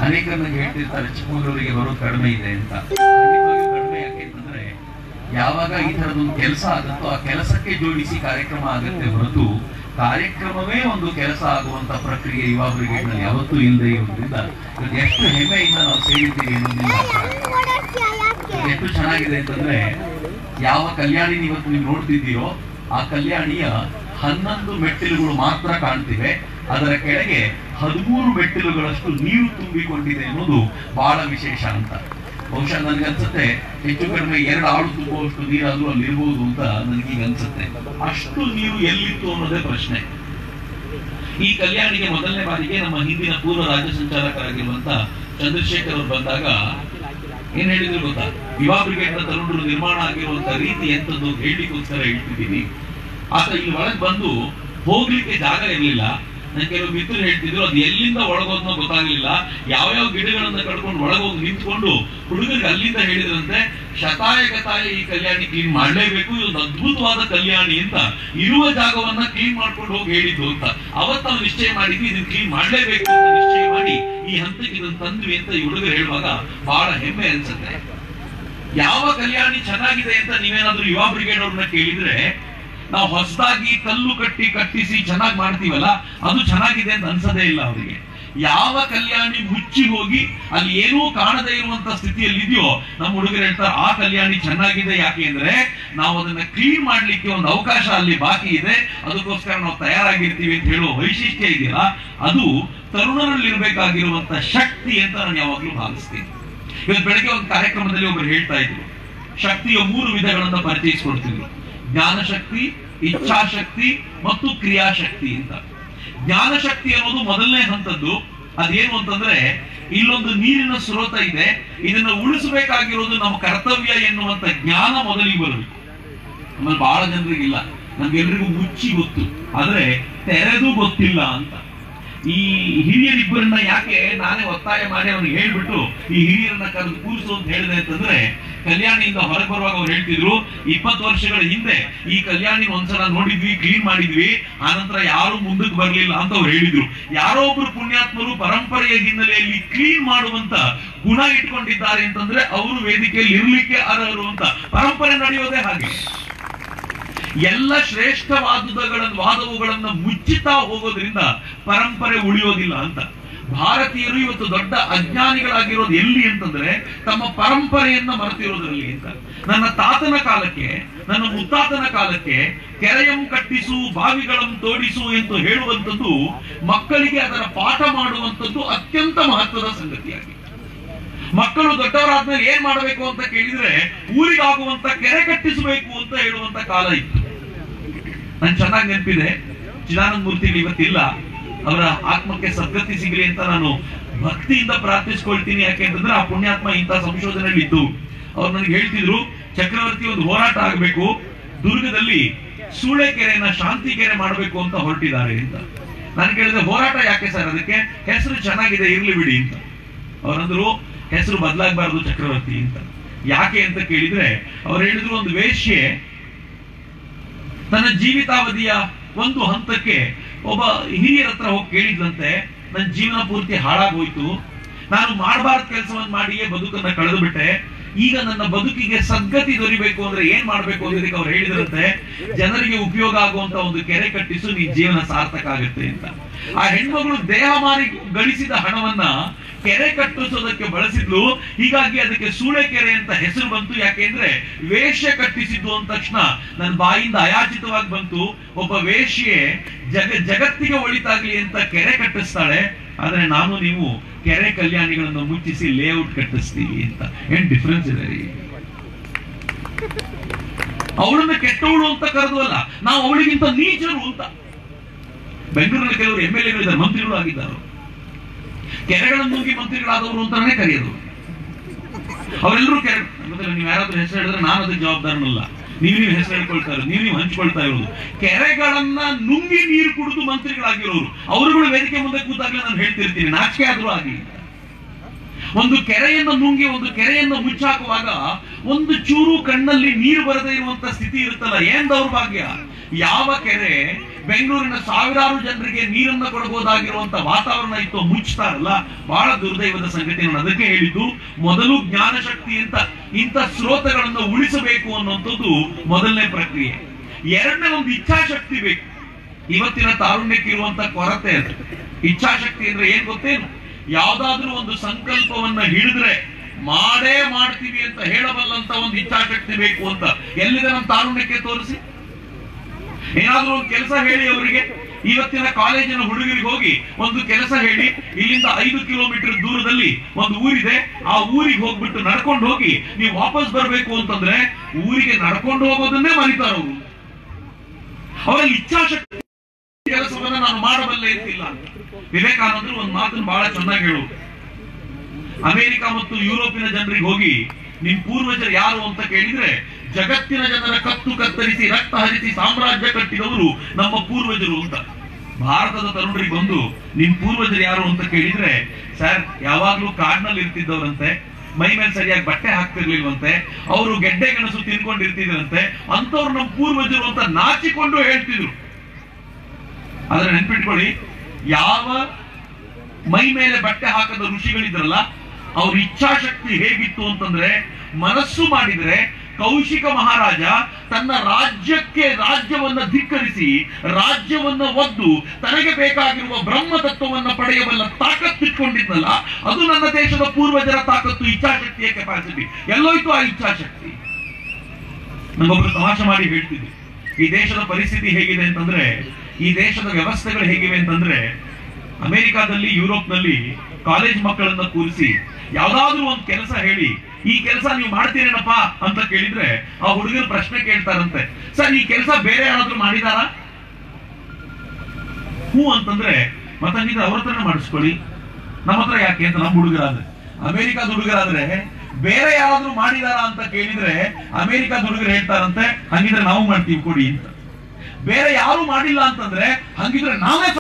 ಅನೇಕರು ನಂಗೆ ಹೇಳ್ತಿರ್ತಾರೆ ಚಿಕ್ಕಮಗಳೂರಿಗೆ ಬರೋದು ಕಡಿಮೆ ಇದೆ ಅಂತ ಖಂಡಿತವಾಗಿಯೂ ಕಡಿಮೆ ಯಾಕೆ ಅಂತಂದ್ರೆ ಯಾವಾಗ ಈ ತರದೊಂದು ಕೆಲಸ ಆಗುತ್ತೋ ಆ ಕೆಲಸಕ್ಕೆ ಜೋಡಿಸಿ ಕಾರ್ಯಕ್ರಮ ಆಗುತ್ತೆ ಹೊರತು ಕಾರ್ಯಕ್ರಮವೇ ಒಂದು ಕೆಲಸ ಆಗುವಂತ ಪ್ರಕ್ರಿಯೆ ಯುವ ಬ್ರಿಗೇಡ್ನಲ್ಲಿ ಯಾವತ್ತೂ ಇಲ್ಲದೆ ಇರೋದ್ರಿಂದ ಇವತ್ತು ಎಷ್ಟು ಹೆಮ್ಮೆಯಿಂದ ನಾವು ಸೇರಿದ್ದೀವಿ ಅನ್ನೋದ್ರಿಂದ ಅರ್ಥ ಆಗುತ್ತೆ. ಇವತ್ತು ಎಷ್ಟು ಚೆನ್ನಾಗಿದೆ ಅಂತಂದ್ರೆ ಯಾವ ಕಲ್ಯಾಣಿ ಇವತ್ತು ನೀವು ನೋಡ್ತಿದ್ದೀರೋ ಆ ಕಲ್ಯಾಣಿಯ ಹನ್ನೊಂದು ಮೆಟ್ಟಿಲುಗಳು ಮಾತ್ರ ಕಾಣ್ತಿವೆ ಅದರ ಕೆಳಗೆ ಹದಿಮೂರು ಮೆಟ್ಟಿಲುಗಳಷ್ಟು ನೀರು ತುಂಬಿಕೊಂಡಿದೆ ಅನ್ನೋದು ಬಹಳ ವಿಶೇಷ ಅಂತ ಬಹುಶಃ ನನ್ಗನ್ಸುತ್ತೆ ಹೆಚ್ಚು ಕಡಿಮೆ ಎರಡು ಆಳು ತುಂಬುವಷ್ಟು ನೀರಾದ್ರೂ ಅಲ್ಲಿ ಇರ್ಬೋದು ಅಂತ ನನಗೀಗ ಅನ್ಸುತ್ತೆ ಅಷ್ಟು ನೀರು ಎಲ್ಲಿತ್ತು ಅನ್ನೋದೇ ಪ್ರಶ್ನೆ ಈ ಕಲ್ಯಾಣಿಗೆ ಮೊದಲನೇ ಬಾರಿಗೆ ನಮ್ಮ ಹಿಂದಿನ ಪೂರ್ವ ರಾಜ್ಯ ಸಂಚಾಲಕರಾಗಿರುವಂತ ಚಂದ್ರಶೇಖರ್ ಅವರು ಬಂದಾಗ ಏನ್ ಹೇಳಿದ್ರು ಗೊತ್ತಾ ಯುವ ಬ್ರಿಗೇಡ್ ತರುಣರು ನಿರ್ಮಾಣ ಆಗಿರುವಂತ ರೀತಿ ಎಂತದ್ದು ಹೇಳಲಿಕ್ಕೋಸ್ಕರ ಹೇಳ್ತಿದ್ದೀನಿ ಆತ ಇಲ್ಲಿ ಒಳಗ್ ಬಂದು ಹೋಗ್ಲಿಕ್ಕೆ ಜಾಗ ಇರ್ಲಿಲ್ಲ ನನ್ ಕೆಲವು ಮಿತ್ರರು ಹೇಳ್ತಿದ್ರು ಅದು ಎಲ್ಲಿಂದ ಒಳಗೋದ್ನೋ ಗೊತ್ತಾಗ್ಲಿಲ್ಲ ಯಾವ್ಯಾವ ಗಿಡಗಳನ್ನ ಕಡ್ಕೊಂಡು ಒಳಗೋಗಿ ನಿಂತ್ಕೊಂಡು ಹುಡುಗರಿಗೆ ಅಲ್ಲಿಂದ ಹೇಳಿದ್ರಂತೆ ಶತಾಯ ಗತಾಯ ಈ ಕಲ್ಯಾಣಿ ಕ್ಲೀನ್ ಮಾಡ್ಲೇಬೇಕು ಇದೊಂದು ಅದ್ಭುತವಾದ ಕಲ್ಯಾಣಿ ಅಂತ ಇರುವ ಜಾಗವನ್ನ ಕ್ಲೀನ್ ಮಾಡ್ಕೊಂಡು ಹೋಗಿ ಹೇಳಿದ್ದು ಅಂತ ಅವತ್ತು ನಾವು ನಿಶ್ಚಯ ಮಾಡಿದ್ವಿ ಇದನ್ನ ಕ್ಲೀನ್ ಮಾಡ್ಲೇಬೇಕು ಅಂತ ನಿಶ್ಚಯ ಮಾಡಿ ಈ ಹಂತಕ್ಕೆ ಇದನ್ನ ತಂದ್ವಿ ಅಂತ ಈ ಹುಡುಗರು ಹೇಳುವಾಗ ಬಹಳ ಹೆಮ್ಮೆ ಅನ್ಸುತ್ತೆ ಯಾವ ಕಲ್ಯಾಣಿ ಚೆನ್ನಾಗಿದೆ ಅಂತ ನೀವೇನಾದ್ರೂ ಯುವ ಬ್ರಿಗೇಡ್ ಅವ್ರನ್ನ ಕೇಳಿದ್ರೆ ನಾವು ಹೊಸದಾಗಿ ಕಲ್ಲು ಕಟ್ಟಿ ಕಟ್ಟಿಸಿ ಚೆನ್ನಾಗಿ ಮಾಡ್ತೀವಲ್ಲ ಅದು ಚೆನ್ನಾಗಿದೆ ಅಂತ ಅನ್ಸದೇ ಇಲ್ಲ ಅವರಿಗೆ ಯಾವ ಕಲ್ಯಾಣಿ ಮುಚ್ಚಿ ಹೋಗಿ ಅಲ್ಲಿ ಏನೂ ಕಾಣದೇ ಇರುವಂತ ಸ್ಥಿತಿಯಲ್ಲಿ ಇದೆಯೋ ನಮ್ಮ ಹುಡುಗರು ಹೇಳ್ತಾರೆ ಆ ಕಲ್ಯಾಣಿ ಚೆನ್ನಾಗಿದೆ ಯಾಕೆ ಅಂದ್ರೆ ನಾವು ಅದನ್ನ ಕ್ಲೀನ್ ಮಾಡ್ಲಿಕ್ಕೆ ಒಂದು ಅವಕಾಶ ಅಲ್ಲಿ ಬಾಕಿ ಇದೆ ಅದಕ್ಕೋಸ್ಕರ ನಾವು ತಯಾರಾಗಿರ್ತೀವಿ ಅಂತ ಹೇಳುವ ವೈಶಿಷ್ಟ್ಯ ಇದೆಯಲ್ಲ ಅದು ತರುಣರಲ್ಲಿ ಇರಬೇಕಾಗಿರುವಂತ ಶಕ್ತಿ ಅಂತ ನಾನು ಯಾವಾಗ್ಲೂ ಭಾವಿಸ್ತೀನಿ ಇವತ್ತು ಬೆಳಗ್ಗೆ ಒಂದು ಕಾರ್ಯಕ್ರಮದಲ್ಲಿ ಒಬ್ಬರು ಹೇಳ್ತಾ ಇದ್ರು ಶಕ್ತಿಯ ಮೂರು ವಿಧಗಳನ್ನ ಪರಿಚಯಿಸಿಕೊಡ್ತಿದ್ರು ಜ್ಞಾನಶಕ್ತಿ ಇಚ್ಛಾಶಕ್ತಿ ಮತ್ತು ಕ್ರಿಯಾಶಕ್ತಿ ಅಂತ ಜ್ಞಾನಶಕ್ತಿ ಅನ್ನೋದು ಮೊದಲನೇ ಹಂತದ್ದು ಅದೇನು ಅಂತಂದ್ರೆ ಇಲ್ಲೊಂದು ನೀರಿನ ಸ್ರೋತ ಇದೆ ಇದನ್ನ ಉಳಿಸಬೇಕಾಗಿರೋದು ನಮ್ಮ ಕರ್ತವ್ಯ ಎನ್ನುವಂತ ಜ್ಞಾನ ಮೊದಲಿಗೆ ಬರಬೇಕು ನಮ್ಮಲ್ಲಿ ಬಹಳ ಜನರಿಗಿಲ್ಲ ನಮ್ಗೆಲ್ರಿಗೂ ಮುಚ್ಚಿ ಗೊತ್ತು ಆದ್ರೆ ತೆರೆದು ಗೊತ್ತಿಲ್ಲ ಅಂತ ಈ ಹಿರಿಯರಿಬ್ಬರನ್ನ ಯಾಕೆ ನಾನೇ ಒತ್ತಾಯ ಮಾಡಿ ಅವ್ನಿಗೆ ಹೇಳ್ಬಿಟ್ಟು ಈ ಹಿರಿಯರನ್ನ ಕರೆದು ಕೂರಿಸು ಅಂತ ಹೇಳಿದೆ ಅಂತಂದ್ರೆ ಕಲ್ಯಾಣಿಯಿಂದ ಹೊರಗೆ ಬರುವಾಗ ಅವ್ರು ಹೇಳ್ತಿದ್ರು ಇಪ್ಪತ್ತು ವರ್ಷಗಳ ಹಿಂದೆ ಈ ಕಲ್ಯಾಣಿ ಒಂದ್ಸಲ ನೋಡಿದ್ವಿ ಕ್ಲೀನ್ ಮಾಡಿದ್ವಿ ಆನಂತರ ಯಾರು ಮುಂದಕ್ಕೆ ಬರ್ಲಿಲ್ಲ ಅಂತ ಅವ್ರು ಹೇಳಿದ್ರು ಯಾರೋ ಒಬ್ರು ಪುಣ್ಯಾತ್ಮರು ಪರಂಪರೆಯ ಹಿನ್ನೆಲೆಯಲ್ಲಿ ಕ್ಲೀನ್ ಮಾಡುವಂತ ಗುಣ ಇಟ್ಕೊಂಡಿದ್ದಾರೆ ಅಂತಂದ್ರೆ ಅವರು ವೇದಿಕೆಯಲ್ಲಿ ಇರ್ಲಿಕ್ಕೆ ಅರ್ಹರು ಅಂತ ಪರಂಪರೆ ನಡೆಯೋದೇ ಹಾಗೆ ಎಲ್ಲ ಶ್ರೇಷ್ಠವಾದುದಗಳನ್ನು ವಾದವುಗಳನ್ನ ಮುಚ್ಚಿತಾ ಹೋಗೋದ್ರಿಂದ ಪರಂಪರೆ ಉಳಿಯೋದಿಲ್ಲ ಅಂತ ಭಾರತೀಯರು ಇವತ್ತು ದೊಡ್ಡ ಅಜ್ಞಾನಿಗಳಾಗಿರೋದು ಎಲ್ಲಿ ಅಂತಂದ್ರೆ ತಮ್ಮ ಪರಂಪರೆಯನ್ನ ಮರೆತಿರೋದ್ರಲ್ಲಿ ಅಂತ ನನ್ನ ತಾತನ ಕಾಲಕ್ಕೆ ನನ್ನ ಮುತ್ತಾತನ ಕಾಲಕ್ಕೆ ಕೆರೆಯಂ ಕಟ್ಟಿಸು ಬಾವಿಗಳಂ ತೋಡಿಸು ಎಂದು ಹೇಳುವಂಥದ್ದು ಮಕ್ಕಳಿಗೆ ಅದರ ಪಾಠ ಮಾಡುವಂಥದ್ದು ಅತ್ಯಂತ ಮಹತ್ವದ ಸಂಗತಿಯಾಗಿದೆ ಮಕ್ಕಳು ದೊಡ್ಡವರಾದ್ಮೇಲೆ ಏನ್ ಮಾಡಬೇಕು ಅಂತ ಕೇಳಿದ್ರೆ ಊರಿಗಾಗುವಂತ ಕೆರೆ ಕಟ್ಟಿಸಬೇಕು ಅಂತ ಹೇಳುವಂತ ಕಾಲ ಇತ್ತು ನನ್ ಚೆನ್ನಾಗಿ ನೆನಪಿದೆ ಚಿದಾನಂದ ಮೂರ್ತಿಗಳು ಇವತ್ತಿಲ್ಲ ಅವರ ಆತ್ಮಕ್ಕೆ ಸದ್ಗತಿ ಸಿಗಲಿ ಅಂತ ನಾನು ಭಕ್ತಿಯಿಂದ ಪ್ರಾರ್ಥಿಸ್ಕೊಳ್ತೀನಿ ಯಾಕೆಂತಂದ್ರೆ ಆ ಪುಣ್ಯಾತ್ಮ ಇಂಥ ಸಂಶೋಧನೆಯಲ್ಲಿ ಇದ್ದು ಅವ್ರು ನನಗೆ ಹೇಳ್ತಿದ್ರು ಚಕ್ರವರ್ತಿ ಒಂದು ಹೋರಾಟ ಆಗಬೇಕು ದುರ್ಗದಲ್ಲಿ ಸೂಳೆಕೆರೆನ ಶಾಂತಿ ಕೆರೆ ಮಾಡಬೇಕು ಅಂತ ಹೊರಟಿದ್ದಾರೆ ಅಂತ ನಾನು ಕೇಳಿದೆ ಹೋರಾಟ ಯಾಕೆ ಸರ್ ಅದಕ್ಕೆ ಹೆಸರು ಚೆನ್ನಾಗಿದೆ ಇರ್ಲಿ ಬಿಡಿ ಅಂತ ಅವರಂದ್ರು ಹೆಸರು ಬದಲಾಗಬಾರದು ಚಕ್ರವರ್ತಿ ಅಂತ ಯಾಕೆ ಅಂತ ಕೇಳಿದ್ರೆ ಅವ್ರು ಹೇಳಿದ್ರು ಒಂದು ವೇಶ್ಯೆ ತನ್ನ ಜೀವಿತಾವಧಿಯ ಒಂದು ಹಂತಕ್ಕೆ ಒಬ್ಬ ಹಿರಿಯರ ಹತ್ರ ಹೋಗಿ ಕೇಳಿದ್ಲಂತೆ ನನ್ನ ಜೀವನ ಪೂರ್ತಿ ಹಾಳಾಗೋಯ್ತು ನಾನು ಮಾಡಬಾರ್ದ ಕೆಲಸವನ್ನು ಮಾಡಿಯೇ ಬದುಕನ್ನ ಕಳೆದು ಬಿಟ್ಟೆ ಈಗ ನನ್ನ ಬದುಕಿಗೆ ಸದ್ಗತಿ ದೊರಿಬೇಕು ಅಂದ್ರೆ ಏನ್ ಮಾಡ್ಬೇಕು ಅನ್ನೋದಕ್ಕೆ ಅವ್ರು ಹೇಳಿದ್ರಂತೆ ಜನರಿಗೆ ಉಪಯೋಗ ಆಗುವಂತ ಒಂದು ಕೆರೆ ಕಟ್ಟಿಸು ನಿನ್ ಜೀವನ ಸಾರ್ಥಕ ಆಗುತ್ತೆ ಅಂತ ಆ ಹೆಣ್ಮಗಳು ದೇಹ ಮಾರಿ ಗಳಿಸಿದ ಹಣವನ್ನ ಕೆರೆ ಕಟ್ಟಿಸೋದಕ್ಕೆ ಬಳಸಿದ್ಲು ಹೀಗಾಗಿ ಅದಕ್ಕೆ ಸೂಳೆ ಕೆರೆ ಅಂತ ಹೆಸರು ಬಂತು ಯಾಕೆಂದ್ರೆ ವೇಷ್ಯ ಕಟ್ಟಿಸಿದ್ದು ಅಂದ ತಕ್ಷಣ ನನ್ನ ಬಾಯಿಂದ ಅಯಾಚಿತವಾಗಿ ಬಂತು ಒಬ್ಬ ವೇಶ್ಯೆ ಜಗ ಜಗತ್ತಿಗೆ ಒಳಿತಾಗ್ಲಿ ಅಂತ ಕೆರೆ ಕಟ್ಟಿಸ್ತಾಳೆ ಆದ್ರೆ ನಾನು ನೀವು ಕೆರೆ ಕಲ್ಯಾಣಿಗಳನ್ನು ಮುಚ್ಚಿಸಿ ಲೇಔಟ್ ಕಟ್ಟಿಸ್ತೀವಿ ಅಂತ ಏನ್ ಡಿಫ್ರೆನ್ಸ್ ಇದೆ ರೀ ಅವಳನ್ನ ಕೆಟ್ಟವಳು ಅಂತ ಕರೆದ್ವಲ್ಲ ನಾವು ಅವಳಿಗಿಂತ ನೀಚರು ಅಂತ ಬೆಂಗಳೂರಲ್ಲಿ ಕೆಲವರು ಎಂ ಎಲ್ ಎಗಳಿದ್ದಾರೆ ಮಂತ್ರಿಗಳು ಆಗಿದ್ದಾರೆ ಕೆರೆಗಳನ್ನು ನುಂಗಿ ಮಂತ್ರಿಗಳಾದವರು ಅಂತಾನೆ ಕರೆಯೋದು ಅವರೆಲ್ಲರೂ ಕೆರೆ ಗೊತ್ತಿಲ್ಲ ನೀವು ಯಾರಾದ್ರೂ ಹೆಸರು ಹೇಳಿದ್ರೆ ನಾನು ಅದಕ್ಕೆ ಜವಾಬ್ದಾರನಲ್ಲ ನೀವು ನೀವು ಹೆಸರು ಹೇಳ್ಕೊಳ್ತಾ ಇರೋದು ನೀವು ನೀವು ಹಂಚ್ಕೊಳ್ತಾ ಇರೋದು ಕೆರೆಗಳನ್ನ ನುಂಗಿ ನೀರು ಕುಡಿದು ಮಂತ್ರಿಗಳಾಗಿರೋರು ಅವರುಗಳು ವೇದಿಕೆ ಮುಂದೆ ಕೂತಾಗ್ಲೇ ನಾನು ಹೇಳ್ತಿರ್ತೀನಿ ನಾಚಿಕೆ ಆದ್ರೂ ಆಗಲಿ ಒಂದು ಕೆರೆಯನ್ನು ನುಂಗಿ ಒಂದು ಕೆರೆಯನ್ನು ಮುಚ್ಚಾಕುವಾಗ ಒಂದು ಚೂರು ಕಣ್ಣಲ್ಲಿ ನೀರು ಬರದೇ ಇರುವಂತ ಸ್ಥಿತಿ ಇರುತ್ತಲ್ಲ ಏನ್ ದೌರ್ಭಾಗ್ಯ ಯಾವ ಕೆರೆ ಬೆಂಗಳೂರಿನ ಸಾವಿರಾರು ಜನರಿಗೆ ನೀರನ್ನ ಕೊಡಬಹುದಾಗಿರುವಂತ ವಾತಾವರಣ ಇತ್ತು ಮುಚ್ತಾರಲ್ಲ ಬಹಳ ದುರ್ದೈವದ ಸಂಗತಿ ನಾನು ಅದಕ್ಕೆ ಹೇಳಿದ್ದು ಮೊದಲು ಜ್ಞಾನ ಶಕ್ತಿ ಅಂತ ಇಂಥ ಸ್ರೋತಗಳನ್ನು ಉಳಿಸಬೇಕು ಅನ್ನುವಂಥದ್ದು ಮೊದಲನೇ ಪ್ರಕ್ರಿಯೆ ಎರಡನೇ ಒಂದು ಇಚ್ಛಾಶಕ್ತಿ ಬೇಕು ಇವತ್ತಿನ ತಾರುಣ್ಯಕ್ಕೆ ಇರುವಂತ ಕೊರತೆ ಅದು ಇಚ್ಛಾಶಕ್ತಿ ಅಂದ್ರೆ ಏನ್ ಗೊತ್ತೇನು ಯಾವ್ದಾದ್ರೂ ಒಂದು ಸಂಕಲ್ಪವನ್ನ ಹಿಡಿದ್ರೆ ಮಾಡೇ ಮಾಡ್ತೀವಿ ಅಂತ ಹೇಳಬಲ್ಲಂತ ಒಂದು ಇಚ್ಛಾಶಕ್ತಿ ಬೇಕು ಅಂತ ಎಲ್ಲಿದೆ ನಮ್ಮ ತಾರುಣ್ಯಕ್ಕೆ ತೋರಿಸಿ ಏನಾದ್ರೂ ಒಂದು ಕೆಲಸ ಹೇಳಿ ಅವರಿಗೆ ಇವತ್ತಿನ ಕಾಲೇಜಿನ ಹುಡುಗರಿಗೆ ಹೋಗಿ ಒಂದು ಕೆಲಸ ಹೇಳಿ ಇಲ್ಲಿಂದ ಐದು ಕಿಲೋಮೀಟರ್ ದೂರದಲ್ಲಿ ಒಂದು ಊರಿದೆ ಆ ಊರಿಗೆ ಹೋಗ್ಬಿಟ್ಟು ನಡ್ಕೊಂಡು ಹೋಗಿ ನೀವು ವಾಪಸ್ ಬರಬೇಕು ಅಂತಂದ್ರೆ ಊರಿಗೆ ನಡ್ಕೊಂಡು ಹೋಗೋದನ್ನೇ ಮರಿತಾರ ಅವರು ಅವರಲ್ಲಿ ಇಚ್ಛಾಶಕ್ತಿ ಕೆಲಸವನ್ನ ನಾನು ಮಾಡಬಲ್ಲೆ ಅಂತಿಲ್ಲ ವಿವೇಕಾನಂದರು ಒಂದು ಮಾತನ್ನು ಬಹಳ ಚೆನ್ನಾಗಿ ಹೇಳು ಅಮೆರಿಕ ಮತ್ತು ಯುರೋಪಿನ ಜನರಿಗೆ ಹೋಗಿ ನಿಮ್ ಪೂರ್ವಜರು ಯಾರು ಅಂತ ಕೇಳಿದ್ರೆ ಜಗತ್ತಿನ ಜನರ ಕತ್ತು ಕತ್ತರಿಸಿ ರಕ್ತ ಹರಿಸಿ ಸಾಮ್ರಾಜ್ಯ ಕಟ್ಟಿದವರು ನಮ್ಮ ಪೂರ್ವಜರು ಅಂತ ಭಾರತದ ತರುಣರಿಗೆ ಬಂದು ನಿಮ್ ಪೂರ್ವಜರು ಯಾರು ಅಂತ ಕೇಳಿದ್ರೆ ಸರ್ ಯಾವಾಗ್ಲೂ ಕಾಡ್ನಲ್ಲಿ ಇರ್ತಿದ್ದವರಂತೆ ಮೈ ಮೇಲೆ ಸರಿಯಾಗಿ ಬಟ್ಟೆ ಹಾಕ್ತಿರ್ಲಿಲ್ವಂತೆ ಅವರು ಗೆಡ್ಡೆ ಗೆಣಸು ತಿನ್ಕೊಂಡಿರ್ತಿದ್ರಂತೆ ಅಂತವ್ರು ನಮ್ಮ ಪೂರ್ವಜರು ಅಂತ ನಾಚಿಕೊಂಡು ಹೇಳ್ತಿದ್ರು ಆದ್ರೆ ನೆನ್ಪಿಟ್ಕೊಳ್ಳಿ ಯಾವ ಮೈ ಮೇಲೆ ಬಟ್ಟೆ ಹಾಕದ ಋಷಿಗಳಿದ್ರಲ್ಲ ಅವ್ರ ಇಚ್ಛಾಶಕ್ತಿ ಹೇಗಿತ್ತು ಅಂತಂದ್ರೆ ಮನಸ್ಸು ಮಾಡಿದ್ರೆ ಕೌಶಿಕ ಮಹಾರಾಜ ತನ್ನ ರಾಜ್ಯಕ್ಕೆ ರಾಜ್ಯವನ್ನ ಧಿಕ್ಕರಿಸಿ ರಾಜ್ಯವನ್ನ ಒದ್ದು ತನಗೆ ಬೇಕಾಗಿರುವ ಬ್ರಹ್ಮ ತತ್ವವನ್ನ ಪಡೆಯಬಲ್ಲ ತಾಕತ್ತಿಟ್ಕೊಂಡಿದ್ನಲ್ಲ ಅದು ನನ್ನ ದೇಶದ ಪೂರ್ವಜರ ತಾಕತ್ತು ಇಚ್ಛಾಶಕ್ತಿಯ ಕೆಪಾಸಿಟಿ ಎಲ್ಲೋಯ್ತು ಆ ಇಚ್ಛಾಶಕ್ತಿ ನಂಗೊಬ್ರು ತಮಾಷೆ ಮಾಡಿ ಹೇಳ್ತಿದ್ದೆ ಈ ದೇಶದ ಪರಿಸ್ಥಿತಿ ಹೇಗಿದೆ ಅಂತಂದ್ರೆ ಈ ದೇಶದ ವ್ಯವಸ್ಥೆಗಳು ಹೇಗಿವೆ ಅಂತಂದ್ರೆ ಅಮೆರಿಕಾದಲ್ಲಿ ಯುರೋಪ್ನಲ್ಲಿ ಕಾಲೇಜ್ ಮಕ್ಕಳನ್ನ ಕೂರಿಸಿ ಯಾವ್ದಾದ್ರೂ ಒಂದು ಕೆಲಸ ಹೇಳಿ ಈ ಕೆಲಸ ನೀವು ಮಾಡ್ತೀರೇನಪ್ಪ ಅಂತ ಕೇಳಿದ್ರೆ ಆ ಹುಡುಗರು ಪ್ರಶ್ನೆ ಕೇಳ್ತಾರಂತೆ ಸರ್ ಈ ಕೆಲಸ ಬೇರೆ ಯಾರಾದ್ರೂ ಮಾಡಿದಾರಾ ಹೂ ಅಂತಂದ್ರೆ ಮತ್ತಂಗಿದ್ರೆ ಅವ್ರ ಹತ್ರನೇ ಮಾಡಿಸ್ಕೊಳ್ಳಿ ನಮ್ಮ ಹತ್ರ ಯಾಕೆ ಅಂತ ನಮ್ಮ ಹುಡುಗರಾದ್ರೆ ಅಮೆರಿಕಾದ ಹುಡುಗರಾದ್ರೆ ಬೇರೆ ಯಾರಾದ್ರೂ ಮಾಡಿದಾರಾ ಅಂತ ಕೇಳಿದ್ರೆ ಅಮೆರಿಕಾದ ಹುಡುಗರು ಹೇಳ್ತಾರಂತೆ ಹಂಗಿದ್ರೆ ನಾವು ಮಾಡ್ತೀವಿ ಕೊಡಿ ಅಂತ ಬೇರೆ ಯಾರು ಮಾಡಿಲ್ಲ ಅಂತಂದ್ರೆ ಹಂಗಿದ್ರೆ ನಾವೇ